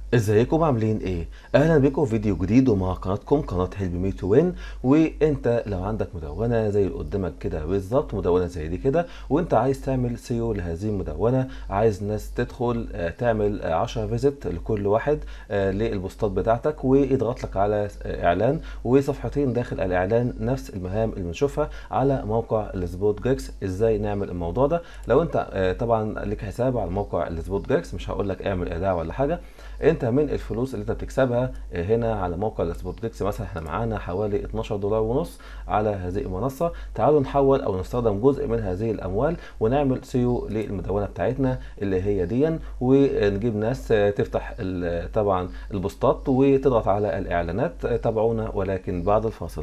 ازيكم عاملين ايه اهلا بكم في فيديو جديد ومع قناتكم قناه هيلب مي تو وين وانت لو عندك مدونه زي اللي قدامك كده بالظبط مدونه زي دي كده وانت عايز تعمل سيو لهذه المدونه عايز ناس تدخل آه، تعمل 10 فيزيت لكل واحد آه، للبوستات بتاعتك ويضغط لك على آه، اعلان وصفحتين داخل الاعلان نفس المهام اللي بنشوفها على موقع السبوت جيكس ازاي نعمل الموضوع ده لو انت آه، طبعا ليك حساب على موقع السبوت جيكس مش هقول لك اعمل ايداع ولا حاجه انت من الفلوس اللي انت بتكسبها هنا على موقع السبوتكس مثلا احنا معانا حوالي 12 دولار ونص على هذه المنصه تعالوا نحول او نستخدم جزء من هذه الاموال ونعمل سيو للمدونه بتاعتنا اللي هي دي ونجيب ناس تفتح ال- طبعا البوستات وتضغط على الاعلانات تابعونا ولكن بعد الفاصل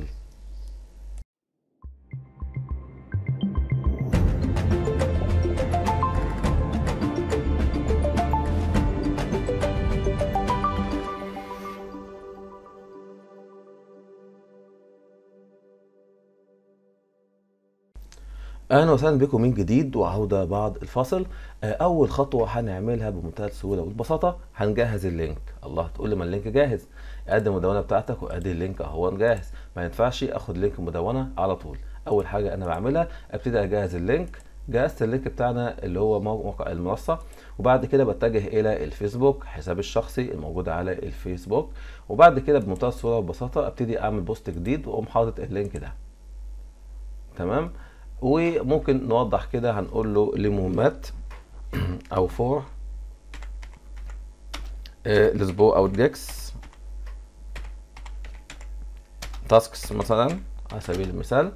اهلا وسهلا بكم من جديد وعوده بعد الفاصل آه، اول خطوه هنعملها بمنتهى السهوله والبساطه هنجهز اللينك الله تقول لي ما اللينك جاهز ادي المدونه بتاعتك وادي اللينك اهو جاهز ما ينفعش اخد لينك المدونه على طول اول حاجه انا بعملها ابتدي اجهز اللينك جهزت اللينك بتاعنا اللي هو موقع المنصه وبعد كده بتجه الى الفيسبوك حسابي الشخصي الموجود على الفيسبوك وبعد كده بمنتهى السهوله والبساطه ابتدي اعمل بوست جديد واقوم حاطط اللينك ده تمام وممكن نوضح كده هنقول له لمهمات او فور الاسبوع او جيكس تاسكس مثلا على سبيل المثال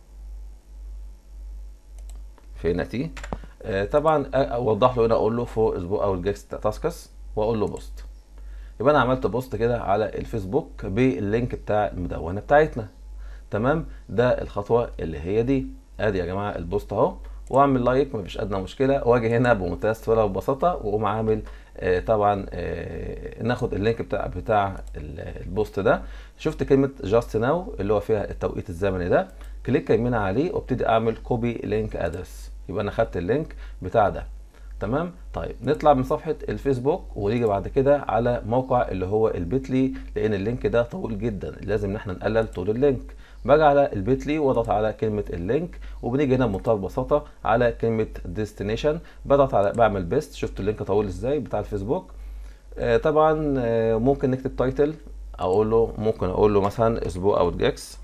في نتي طبعا اوضح له هنا اقول له فور اسبوع او جيكس تاسكس واقول له بوست يبقى انا عملت بوست كده على الفيسبوك باللينك بتاع المدونه بتاعتنا تمام ده الخطوه اللي هي دي ادي يا جماعه البوست اهو واعمل لايك مفيش ادنى مشكله واجي هنا بمنتهى السهوله والبساطه واقوم عامل آه طبعا آه ناخد اللينك بتاع بتاع البوست ده شفت كلمه جاست ناو اللي هو فيها التوقيت الزمني ده كليك يمين عليه وابتدي اعمل كوبي لينك ادرس يبقى انا خدت اللينك بتاع ده تمام طيب نطلع من صفحه الفيسبوك ونيجي بعد كده على موقع اللي هو البيتلي لان اللينك ده طويل جدا لازم ان احنا نقلل طول اللينك باجي على البيتلي واضغط على كلمه اللينك وبنيجي هنا بمنتهى البساطه على كلمه ديستنيشن بضغط على بعمل بيست شفت اللينك طويل ازاي بتاع الفيسبوك آه طبعا آه ممكن نكتب تايتل اقول له ممكن اقول له مثلا اسبوع اوت جيكس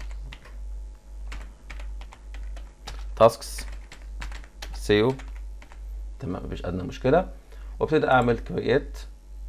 تاسكس سيو تمام مفيش ادنى مشكله وابتدي اعمل كرييت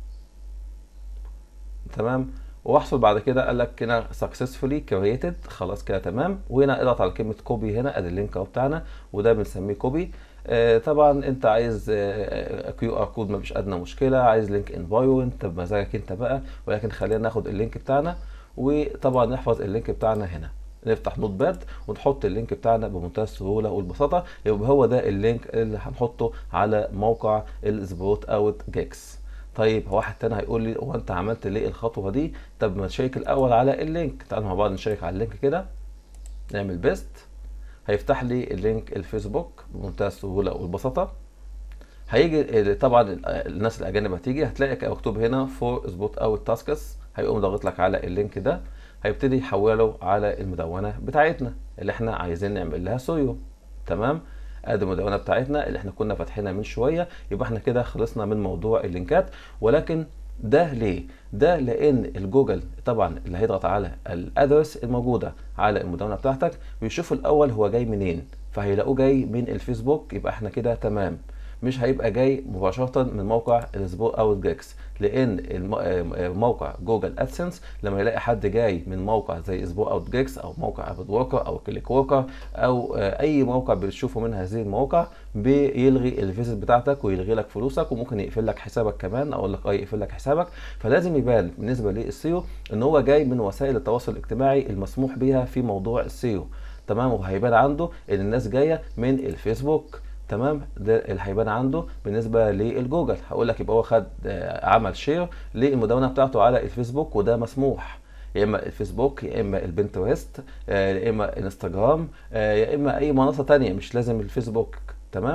تمام واحصل بعد كده قال لك هنا سكسسفولي كرييتد خلاص كده تمام وهنا اضغط على كلمه كوبي هنا ادي اللينك اهو بتاعنا وده بنسميه كوبي آه طبعا انت عايز كيو ار كود مفيش ادنى مشكله عايز لينك ان بايو انت بمزاجك انت بقى ولكن خلينا ناخد اللينك بتاعنا وطبعا نحفظ اللينك بتاعنا هنا نفتح نوت باد ونحط اللينك بتاعنا بمنتهى السهوله والبساطه يبقى هو ده اللينك اللي هنحطه على موقع السبوت اوت جيكس طيب واحد تاني هيقول لي هو انت عملت ليه الخطوه دي طب ما نشيك الاول على اللينك تعالوا مع بعض نشيك على اللينك كده نعمل بيست هيفتح لي اللينك الفيسبوك بمنتهى السهوله والبساطه هيجي طبعا الناس الاجانب هتيجي هتلاقي مكتوب هنا فور سبوت اوت تاسكس هيقوم ضاغط لك على اللينك ده هيبتدي يحوله على المدونه بتاعتنا اللي احنا عايزين نعمل لها سويو تمام ادي المدونه بتاعتنا اللي احنا كنا فاتحينها من شويه يبقى احنا كده خلصنا من موضوع اللينكات ولكن ده ليه؟ ده لان الجوجل طبعا اللي هيضغط على الادرس الموجوده على المدونه بتاعتك بيشوف الاول هو جاي منين فهيلاقوه جاي من الفيسبوك يبقى احنا كده تمام مش هيبقى جاي مباشره من موقع الاسبوع اوت جيكس لان موقع جوجل ادسنس لما يلاقي حد جاي من موقع زي اسبوع اوت جيكس او موقع ابد وركر او كليك وركر او اي موقع بتشوفه من هذه المواقع بيلغي الفيزيت بتاعتك ويلغي لك فلوسك وممكن يقفل لك حسابك كمان اقول لك اه يقفل لك حسابك فلازم يبان بالنسبه للسيو ان هو جاي من وسائل التواصل الاجتماعي المسموح بها في موضوع السيو تمام وهيبان عنده ان الناس جايه من الفيسبوك تمام ده اللي هيبان عنده بالنسبه للجوجل هقول لك يبقى هو خد عمل شير للمدونه بتاعته على الفيسبوك وده مسموح يا اما الفيسبوك يا اما البنترست يا اما انستجرام يا اما اي منصه تانية مش لازم الفيسبوك تمام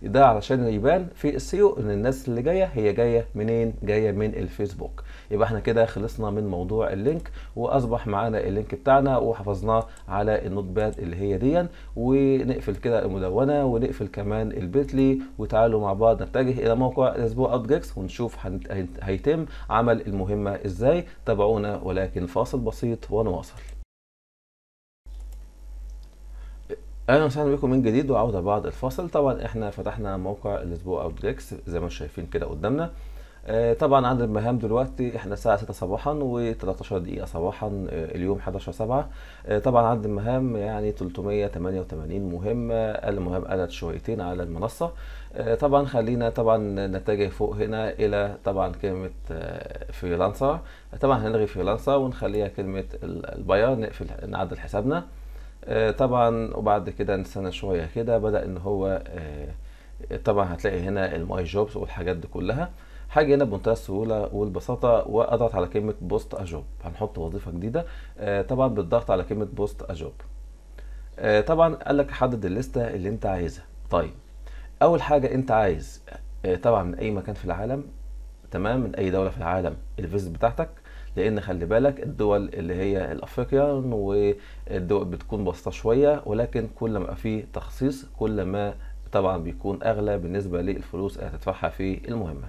ده علشان يبان في السيو ان الناس اللي جايه هي جايه منين جايه من الفيسبوك يبقى احنا كده خلصنا من موضوع اللينك واصبح معانا اللينك بتاعنا وحفظناه على النوت باد اللي هي دي ونقفل كده المدونه ونقفل كمان البيتلي وتعالوا مع بعض نتجه الى موقع الاسبوع اوبجكتس ونشوف هيتم عمل المهمه ازاي تابعونا ولكن فاصل بسيط ونواصل اهلا وسهلا بكم من جديد وعوده بعد الفاصل طبعا احنا فتحنا موقع الاسبوع اوبجكتس زي ما شايفين كده قدامنا آه طبعا عند المهام دلوقتي احنا الساعه 6 صباحا و13 دقيقه صباحا آه اليوم 11 7 آه طبعا عند المهام يعني 388 مهمه المهام قلت شويتين على المنصه طبعا خلينا طبعا نتجه فوق هنا الى طبعا كلمه فريلانسر طبعا هنلغي فريلانسر ونخليها كلمه الباير نقفل نعدل حسابنا طبعا وبعد كده نستنى شويه كده بدا ان هو طبعا هتلاقي هنا الماي جوبز والحاجات دي كلها حاجه هنا بمنتهى السهوله والبساطه واضغط على كلمه بوست اجوب هنحط وظيفه جديده طبعا بالضغط على كلمه بوست اجوب طبعا قال لك حدد الليسته اللي انت عايزها طيب اول حاجه انت عايز طبعا من اي مكان في العالم تمام من اي دوله في العالم الفيزيت بتاعتك لان خلي بالك الدول اللي هي الافريقيان والدول بتكون بسيطه شويه ولكن كل ما في تخصيص كل ما طبعا بيكون اغلى بالنسبه للفلوس اللي هتدفعها في المهمه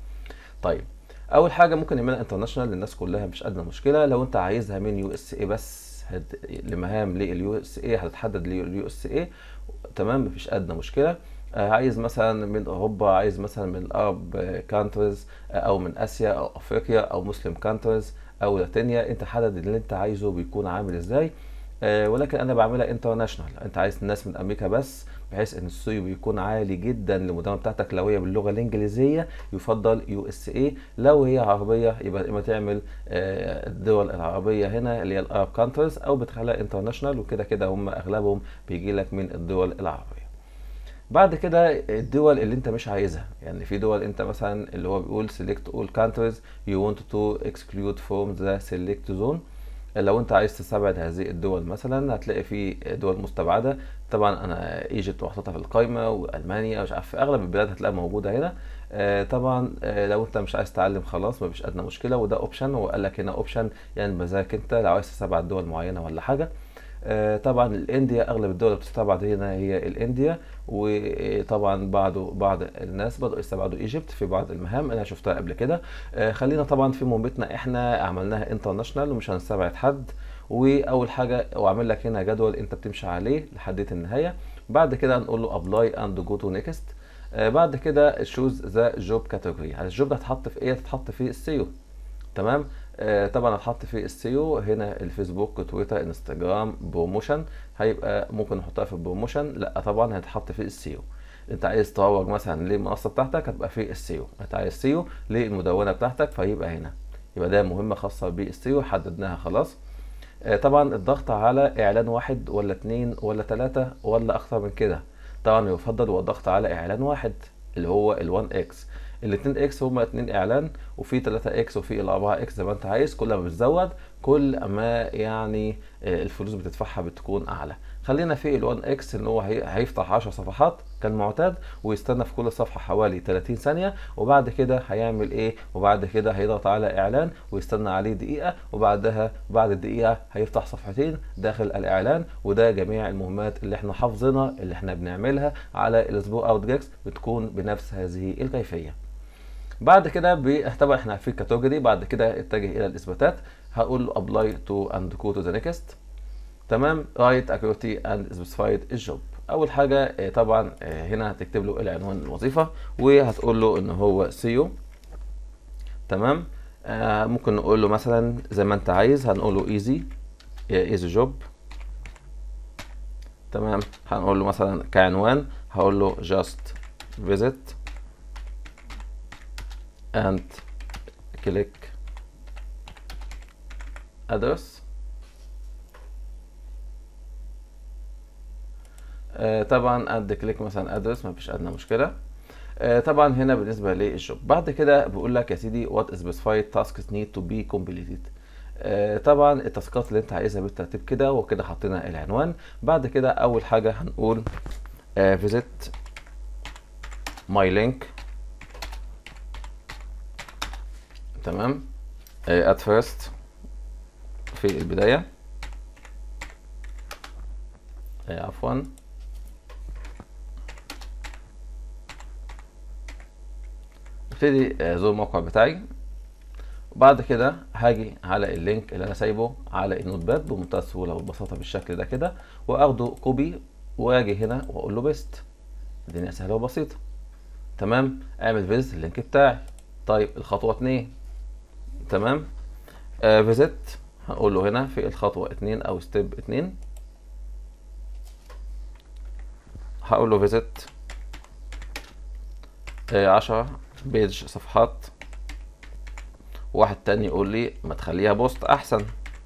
طيب اول حاجه ممكن نعملها انترناشونال للناس كلها مش ادنى مشكله لو انت عايزها من يو اس اي بس هت... لمهام لليو اس اي هتتحدد لليو اس اي تمام مفيش ادنى مشكله عايز مثلا من اوروبا عايز مثلا من الارب كانتريز او من اسيا او افريقيا او مسلم كانتريز او لاتينيا انت حدد اللي انت عايزه بيكون عامل ازاي ولكن انا بعملها انترناشونال انت عايز الناس من امريكا بس بحيث ان السيو بيكون عالي جدا للمدونه بتاعتك لو هي باللغه الانجليزيه يفضل يو اس اي لو هي عربيه يبقى اما تعمل الدول العربيه هنا اللي هي الارب كانتريز او بتخليها انترناشونال وكده كده هم اغلبهم بيجي لك من الدول العربيه بعد كده الدول اللي انت مش عايزها يعني في دول انت مثلا اللي هو بيقول select all countries you want to exclude from the select zone لو انت عايز تستبعد هذه الدول مثلا هتلاقي في دول مستبعده طبعا انا ايجيبت محطوطه في القائمه والمانيا مش عارف في اغلب البلاد هتلاقيها موجوده هنا آه طبعا آه لو انت مش عايز تتعلم خلاص مفيش ادنى مشكله وده اوبشن هو قال لك هنا اوبشن يعني بمزاجك انت لو عايز تستبعد دول معينه ولا حاجه آه طبعا الانديا اغلب الدول اللي بتستبعد هنا هي الانديا وطبعا بعض بعض الناس بدأوا يستبعدوا ايجيبت في بعض المهام انا شفتها قبل كده آه خلينا طبعا في مهمتنا احنا عملناها انترناشونال ومش هنستبعد حد واول حاجه واعمل لك هنا جدول انت بتمشي عليه لحد النهايه بعد كده هنقول له ابلاي اند جو تو نيكست بعد كده شوز ذا جوب كاتيجوري الجوب ده هتحط في ايه هتتحط في السيو تمام آه طبعا هتحط في السيو هنا الفيسبوك تويتر انستجرام بروموشن هيبقى ممكن نحطها في البروموشن لا طبعا هتحط في السيو انت عايز تروج مثلا للمنصه بتاعتك هتبقى في السيو انت عايز سيو للمدونه بتاعتك فهيبقى هنا يبقى ده مهمه خاصه بالسيو حددناها خلاص آه طبعا الضغط على اعلان واحد ولا اتنين ولا تلاتة ولا اكتر من كده طبعا يفضل هو الضغط على اعلان واحد اللي هو ال1 اكس ال2 اكس هما اتنين اعلان وفي 3 اكس وفي ال4 اكس زي ما انت عايز كل ما بتزود كل ما يعني الفلوس بتدفعها بتكون اعلى خلينا في ال1 اكس ان هو هيفتح 10 صفحات كالمعتاد ويستنى في كل صفحه حوالي 30 ثانيه وبعد كده هيعمل ايه وبعد كده هيضغط على اعلان ويستنى عليه دقيقه وبعدها بعد الدقيقه هيفتح صفحتين داخل الاعلان وده جميع المهمات اللي احنا حافظينها اللي احنا بنعملها على الاسبوع اوت جيكس بتكون بنفس هذه الكيفيه بعد كده طبعا احنا في كاتيجوري بعد كده اتجه الى الاثباتات هقول له ابلاي تو اند جو تو ذا نيكست تمام رايت اكيورتي اند سبيسيفايد الجوب اول حاجه طبعا هنا هتكتب له العنوان الوظيفه وهتقول له ان هو سيو تمام آه ممكن نقول له مثلا زي ما انت عايز هنقول له ايزي ايزي جوب تمام هنقول له مثلا كعنوان هقول له just visit and click address آه طبعا اد كليك مثلا ادرس ما فيش ادنى مشكله آه طبعا هنا بالنسبه للجوب بعد كده بيقول لك يا سيدي وات سبيسيفايد تاسكس نيد تو بي كومبليتد طبعا التاسكات اللي انت عايزها بالترتيب كده وكده حطينا العنوان بعد كده اول حاجه هنقول فيزيت my link تمام آه، at first في البداية آه، عفوا ابتدي ازور الموقع بتاعي وبعد كده هاجي على اللينك اللي انا سايبه على النوت باد بمنتهى السهوله والبساطه بالشكل ده كده واخده كوبي واجي هنا واقول له بيست الدنيا سهله وبسيطه تمام اعمل فيزيت اللينك بتاعي طيب الخطوه اتنين تمام آه فيزيت هنقول له هنا في الخطوه اتنين او ستيب اتنين هقول له فيزيت عشرة بيج صفحات واحد تاني يقول لي ما تخليها بوست احسن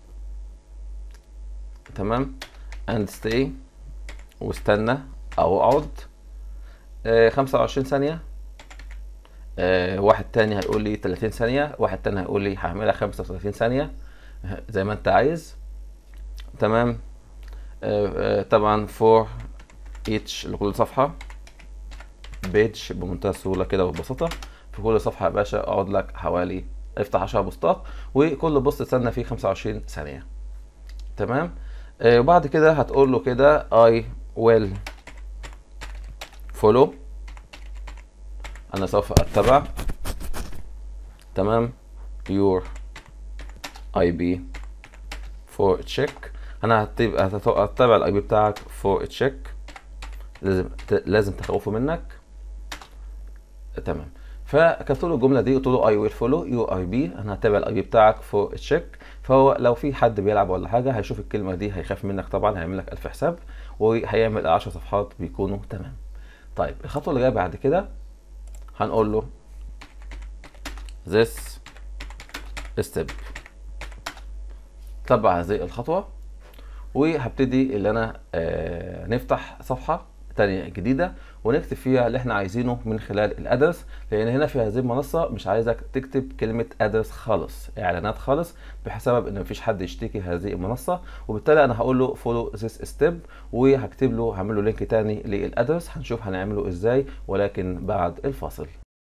تمام and stay واستنى او اقعد آه خمسة وعشرين ثانية آه واحد تاني هيقول لي تلاتين ثانية واحد تاني هيقول لي هعملها خمسة وتلاتين ثانية زي ما انت عايز تمام آه آه طبعا for each لكل صفحة بيج بمنتهى السهولة كده والبساطة في كل صفحة يا باشا اقعد لك حوالي افتح 10 بوستات وكل بوست استنى فيه 25 ثانية تمام آه وبعد كده هتقول له كده I will follow انا سوف اتبع تمام your IP for check انا هتبقى هتتبع الاي بي بتاعك for check لازم لازم تخوفه منك تمام فكتبت له الجمله دي قلت له اي ويل فولو يو اي بي انا هتابع الاي بي بتاعك فور تشيك فهو لو في حد بيلعب ولا حاجه هيشوف الكلمه دي هيخاف منك طبعا هيعمل لك الف حساب وهيعمل 10 صفحات بيكونوا تمام طيب الخطوه اللي جايه بعد كده هنقول له this step تبع هذه الخطوه وهبتدي اللي انا آه نفتح صفحه تانية جديدة ونكتب فيها اللي احنا عايزينه من خلال الادرس لان هنا في هذه المنصة مش عايزك تكتب كلمة ادرس خالص اعلانات خالص بسبب ان مفيش حد يشتكي هذه المنصة وبالتالي انا هقول له فولو ذيس ستيب وهكتب له هعمل له لينك تاني للادرس هنشوف هنعمله ازاي ولكن بعد الفاصل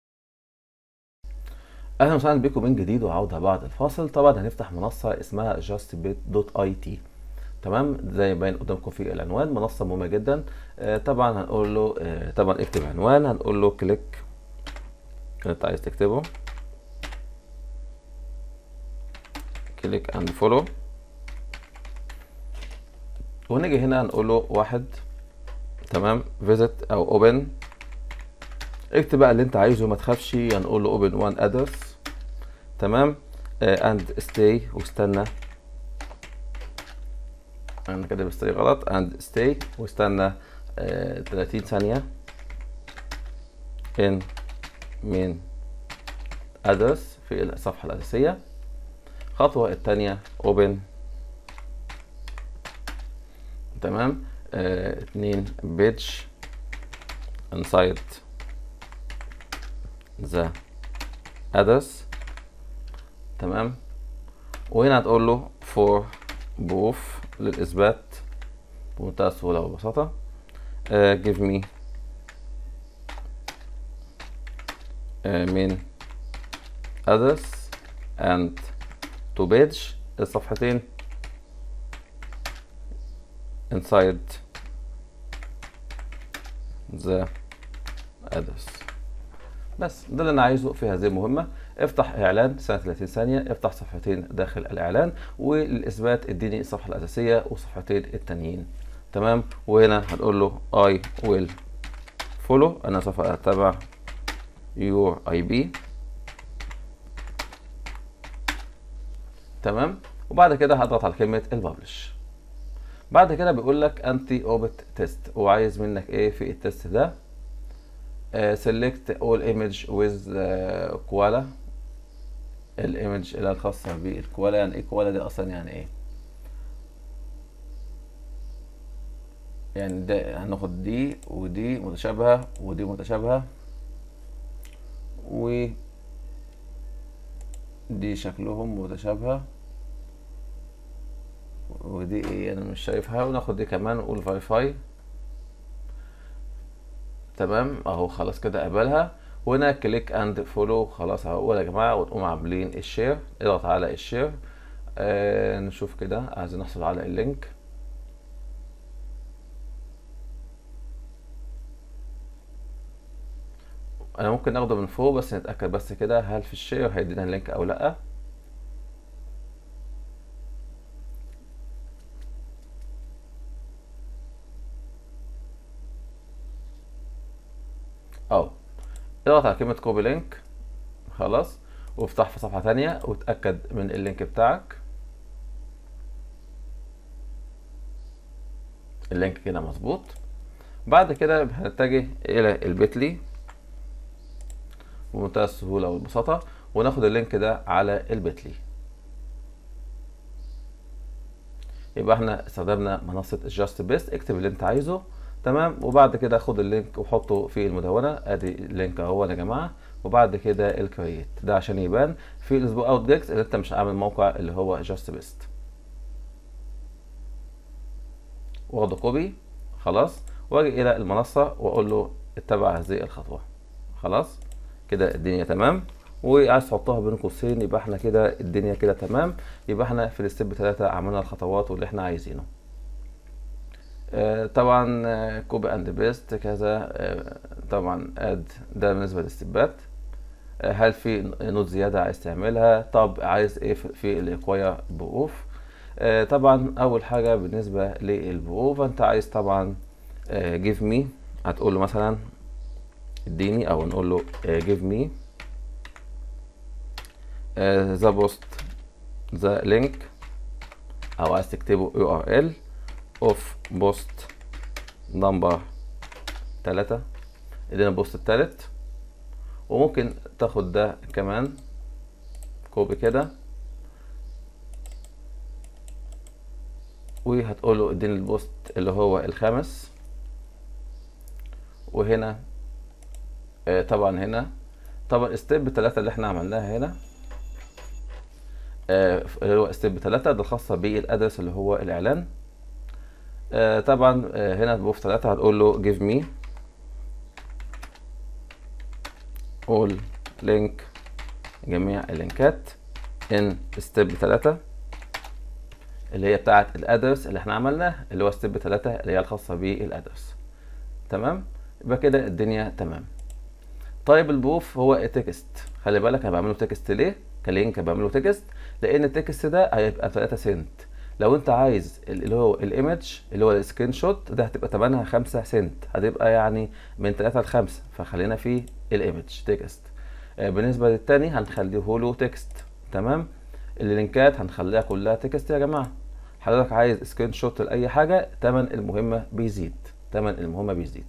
اهلا وسهلا بكم من جديد وعودة بعد الفاصل طبعا هنفتح منصة اسمها justbit.it تمام زي ما باين قدامكم في العنوان منصه مهمه جدا آه طبعا هنقول له آه طبعا اكتب عنوان هنقول له كليك انت عايز تكتبه كليك اند فولو ونيجي هنا هنقول له واحد تمام فيزيت او اوبن اكتب بقى اللي انت عايزه ما تخافش هنقول له اوبن وان ادرس تمام اند آه ستاي واستنى انا كده بستري غلط اند ستي واستنى آه 30 ثانية ان من ادرس في الصفحة الأساسية الخطوة الثانية اوبن تمام آه اتنين بيج inside the address تمام وهنا هتقول له for both للإثبات بمنتهى السهولة والبساطة uh, give me uh, main address and to page الصفحتين inside the address بس ده اللي انا عايزه في هذه المهمه افتح اعلان سنه 30 ثانيه افتح صفحتين داخل الاعلان وللاثبات اديني الصفحه الاساسيه والصفحتين التانيين تمام وهنا هنقول له I will follow انا سوف اتبع your IP تمام وبعد كده هضغط على كلمه الببلش بعد كده بيقول لك انتي اوبت تيست وعايز منك ايه في التيست ده Uh, select all image with uh, koala الايمج اللي الخاصة بالكوالا يعني ايه كوالا دي اصلا يعني ايه يعني ده هناخد دي ودي متشابهة ودي متشابهة و دي شكلهم متشابهة ودي ايه انا مش شايفها وناخد دي كمان ونقول فاي فاي تمام اهو خلاص كده قبلها وهنا كليك اند فولو خلاص اهو يا جماعه وتقوم عاملين الشير اضغط على الشير آه نشوف كده عايزين نحصل على اللينك انا ممكن ناخده من فوق بس نتاكد بس كده هل في الشير هيدينا اللينك او لا اهو اضغط على كلمة كوبي لينك خلاص وافتح في صفحة تانية وتأكد من اللينك بتاعك اللينك كده مظبوط بعد كده هنتجه الى البيتلي بمنتهى السهولة والبساطة وناخد اللينك ده على البيتلي يبقى احنا استخدمنا منصة جاست بيست اكتب اللي انت عايزه تمام وبعد كده خد اللينك وحطه في المدونة ادي اللينك اهو يا جماعة وبعد كده الكرييت ده عشان يبان في الاسبوع اوت جيكس اللي انت مش عامل موقع اللي هو جاست بيست واخده كوبي خلاص واجي الى المنصة واقول له اتبع هذه الخطوة خلاص كده الدنيا تمام وعايز تحطها بين قوسين يبقى احنا كده الدنيا كده تمام يبقى احنا في الستيب 3 عملنا الخطوات واللي احنا عايزينه آه طبعا كوبي اند بيست كذا آه طبعا اد ده بالنسبه للستبات آه هل في نوت زياده عايز تعملها طب عايز ايه في الاكواير بروف طبعا اول حاجه بالنسبه للبروف انت عايز طبعا جيف مي هتقول له مثلا اديني او نقول له give me the post the link او عايز تكتبه url of post number تلاتة ادينا البوست التالت وممكن تاخد ده كمان كوبي كده وهتقول له اديني البوست اللي هو الخامس وهنا طبعا هنا طبعا ستيب 3 اللي احنا عملناها هنا اللي هو ستيب 3 ده الخاصه بالادرس اللي هو الاعلان طبعا هنا بوف 3 هتقول له give me all link جميع اللينكات in ستيب 3 اللي هي بتاعه الادرس اللي احنا عملناه اللي هو ستيب 3 اللي هي الخاصه بالادرس تمام يبقى كده الدنيا تمام طيب البروف هو تكست خلي بالك انا بعمله تكست ليه كلينك بعمله تكست لان التكست ده هيبقى 3 سنت لو انت عايز اللي هو الايمج اللي هو السكرين شوت ده هتبقى ثمنها 5 سنت هتبقى يعني من 3 ل 5 فخلينا في الايمج تكست آه بالنسبه للتاني هنخليه له تكست تمام اللينكات هنخليها كلها تكست يا جماعه حضرتك عايز سكرين شوت لاي حاجه ثمن المهمه بيزيد ثمن المهمه بيزيد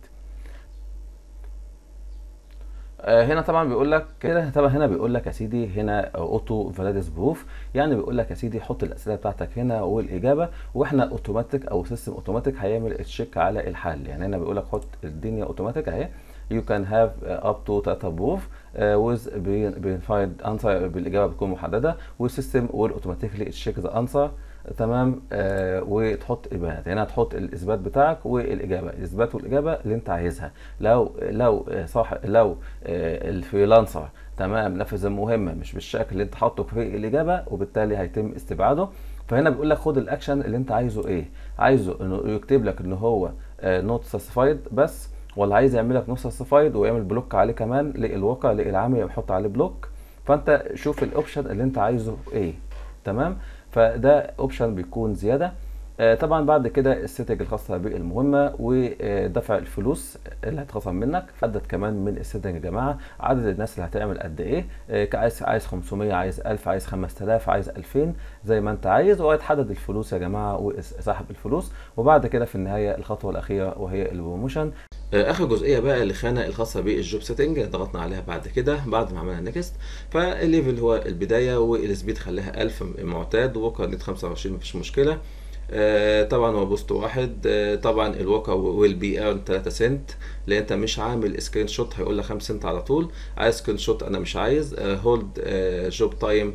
هنا طبعا بيقول لك كده طبعا هنا بيقول لك يا سيدي هنا اوتو فاليدس بروف يعني بيقول لك يا سيدي حط الاسئله بتاعتك هنا والاجابه واحنا اوتوماتيك او سيستم اوتوماتيك هيعمل تشيك على الحل يعني هنا بيقول لك حط الدنيا اوتوماتيك اهي you can have uh, up to data proof uh, with verified answer بالاجابه بتكون محدده والسيستم will automatically check the answer تمام آه وتحط البيانات هنا هتحط الاثبات بتاعك والاجابه الاثبات والاجابه اللي انت عايزها لو لو صاحب لو آه الفريلانسر تمام نفذ المهمه مش بالشكل اللي انت حاطه في الاجابه وبالتالي هيتم استبعاده فهنا بيقول لك خد الاكشن اللي انت عايزه ايه عايزه انه يكتب لك ان هو نوت ساسفايد بس ولا عايز يعمل لك نوت ساسفايد ويعمل بلوك عليه كمان للواقع للعامل يحط عليه بلوك فانت شوف الاوبشن اللي انت عايزه ايه تمام فده اوبشن بيكون زياده آه طبعا بعد كده السيتنج الخاصه بالمهمه ودفع الفلوس اللي هتخصم منك حدد كمان من السيتنج يا جماعه عدد الناس اللي هتعمل قد ايه آه عايز عايز 500 عايز 1000 عايز 5000 عايز 2000 زي ما انت عايز وهتحدد الفلوس يا جماعه وسحب الفلوس وبعد كده في النهايه الخطوه الاخيره وهي البروموشن اخر جزئيه بقى الخانه الخاصه بالجوب سيتنج ضغطنا عليها بعد كده بعد ما عملنا نيكست فالليفل هو البدايه والسبيد خليها 1000 معتاد ووكر نت 25 مفيش مشكله آه طبعا هو بوست واحد آه طبعا الواقع ويل بي ايرن 3 سنت لان انت مش عامل سكرين شوت هيقول لك 5 سنت على طول عايز سكرين شوت انا مش عايز هولد جوب تايم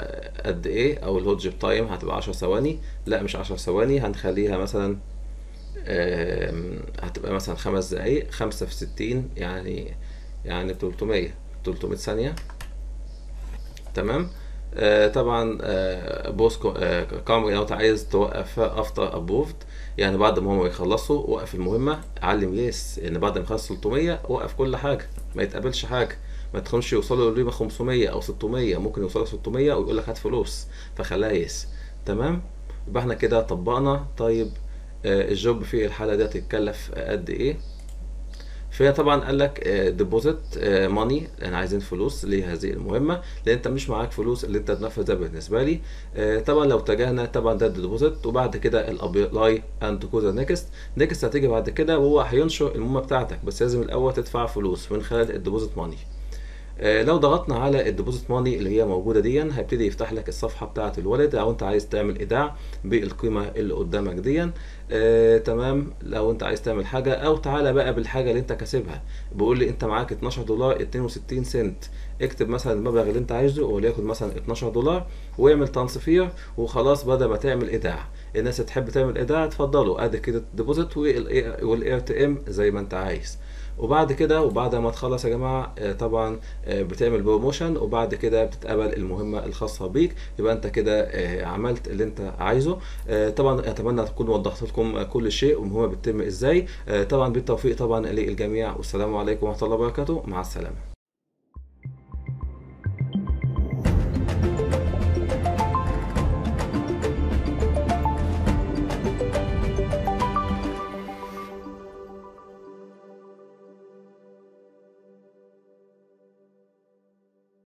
قد ايه او الهولد جوب تايم هتبقى 10 ثواني لا مش 10 ثواني هنخليها مثلا آم، هتبقى مثلا خمس دقايق خمسة في ستين يعني يعني 300 300 ثانية تمام آه طبعا آه بوس كو- آه كاميرا لو انت عايز توقف افتر ابوفد يعني بعد ما هم يخلصوا وقف المهمة علم يس ان بعد ما يخلص 300 وقف كل حاجة ما يتقبلش حاجة ما تكونش يوصلوا لريبة 500 او 600 ممكن يوصلوا 600 ويقول لك هات فلوس فخليها يس تمام يبقى احنا كده طبقنا طيب آه الجوب في الحالة دي هتتكلف قد ايه فهي طبعا قال لك ديبوزيت ماني احنا عايزين فلوس لهذه المهمه لان انت مش معاك فلوس اللي انت تنفذ ده بالنسبه لي آه، طبعا لو اتجهنا طبعا ده الديبوزيت وبعد كده الابلاي اند كوزا نيكست نيكست هتيجي بعد كده وهو هينشر المهمه بتاعتك بس لازم الاول تدفع فلوس من خلال الديبوزيت ماني آه، لو ضغطنا على الديبوزيت ماني اللي هي موجوده دي هيبتدي يفتح لك الصفحه بتاعه الوالد لو انت عايز تعمل ايداع بالقيمه اللي قدامك دي آه، تمام لو انت عايز تعمل حاجه او تعالى بقى بالحاجه اللي انت كاسبها بيقول لي انت معاك 12 دولار 62 سنت اكتب مثلا المبلغ اللي انت عايزه وليكن مثلا 12 دولار واعمل تنصيفير وخلاص بدل ما تعمل ايداع الناس اللي تحب تعمل ايداع اتفضلوا ادي كده الديبوزيت والاي ار تي ام زي ما انت عايز وبعد كده وبعد ما تخلص يا جماعه آه، طبعا آه، بتعمل بروموشن وبعد كده بتتقبل المهمه الخاصه بيك يبقى انت كده آه، عملت اللي انت عايزه آه، طبعا اتمنى اكون وضحت لكم آه، كل شيء والمهمه بتتم ازاي آه، طبعا بالتوفيق طبعا للجميع والسلام عليكم ورحمه الله وبركاته مع السلامه